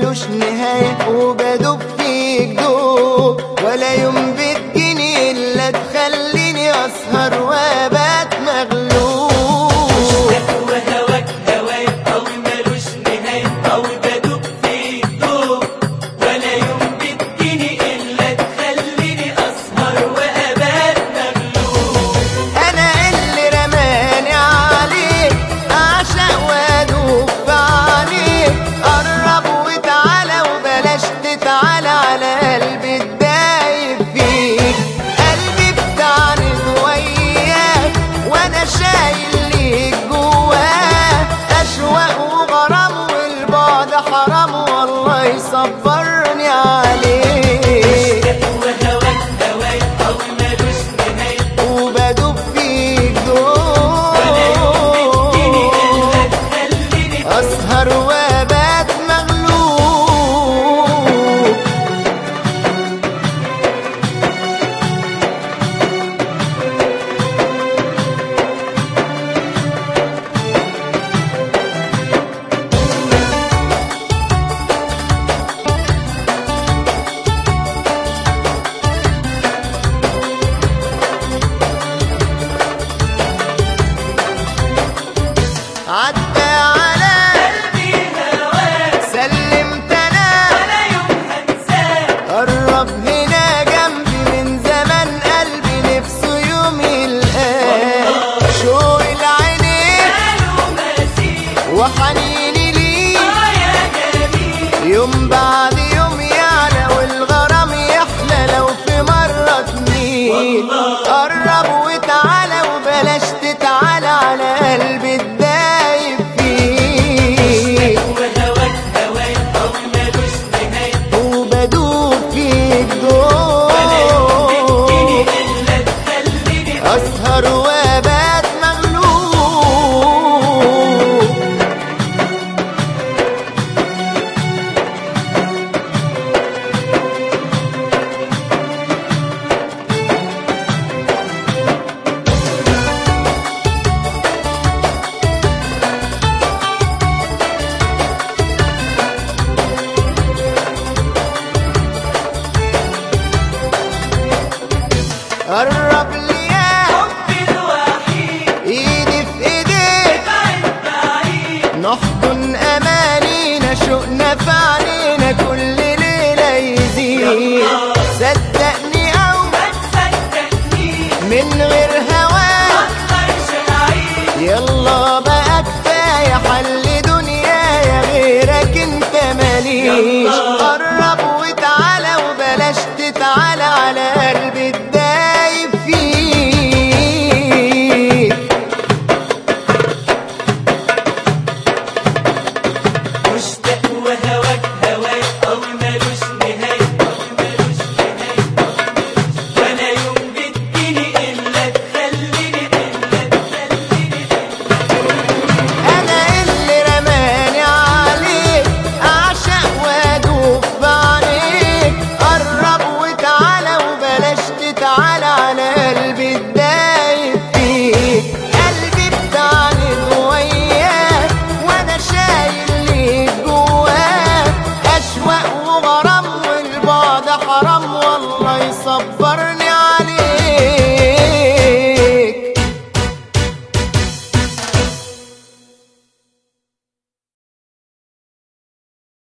ملوش نهاية وبدوب فيك دوب ولا يوم بتجيني إلا تخليني أسهر وأبات مغلوب وهواك هواك قوي ملوش نهاية قوي بدوب في الدوب ولا يوم بتجيني إلا تخليني أسهر وأبات مغلوب أنا اللي رماني عليك أعشق وأدوب في عليك قرب وتعالى وبلاش تتعالى على قلبي الدايب فيك قلبي بتعند وياك وأنا شايل ليك جواه أشواق وغرام والبعد حرام والله يصبرني عليك وهواك هواك قوي ملوش نهاية وبدوب فيك ولا يوم بتجيني دول إلا تخليني أسهر وأبات مغلوب عدى على قلبي هواك سلمت أنا ولا يوم هنساك قرب هنا جنبي من زمان قلبي نفسه يوم يلقاك شوق العينين قالوا مسير وحنيني ليك آه يا جميل يوم بعد يوم يعلى والغرام يحلى لو في مرة تميل قرب وتعالى وبلاش تتعالى على قلبي الدايب فيك وهواك هواك قوي ملوش نهاية وبدوب فيك ولا يوم بتجيني دول إلا تخليني أسهر وأبات مغلوب قرب ليا حبي الوحيد ايدي في ايديك بعد بعيد نحضن امانينا شوقنا في علينا كل ليله يزيد صدقني او ما تصدقنيش من غير هواك مقدرش أعيش يلا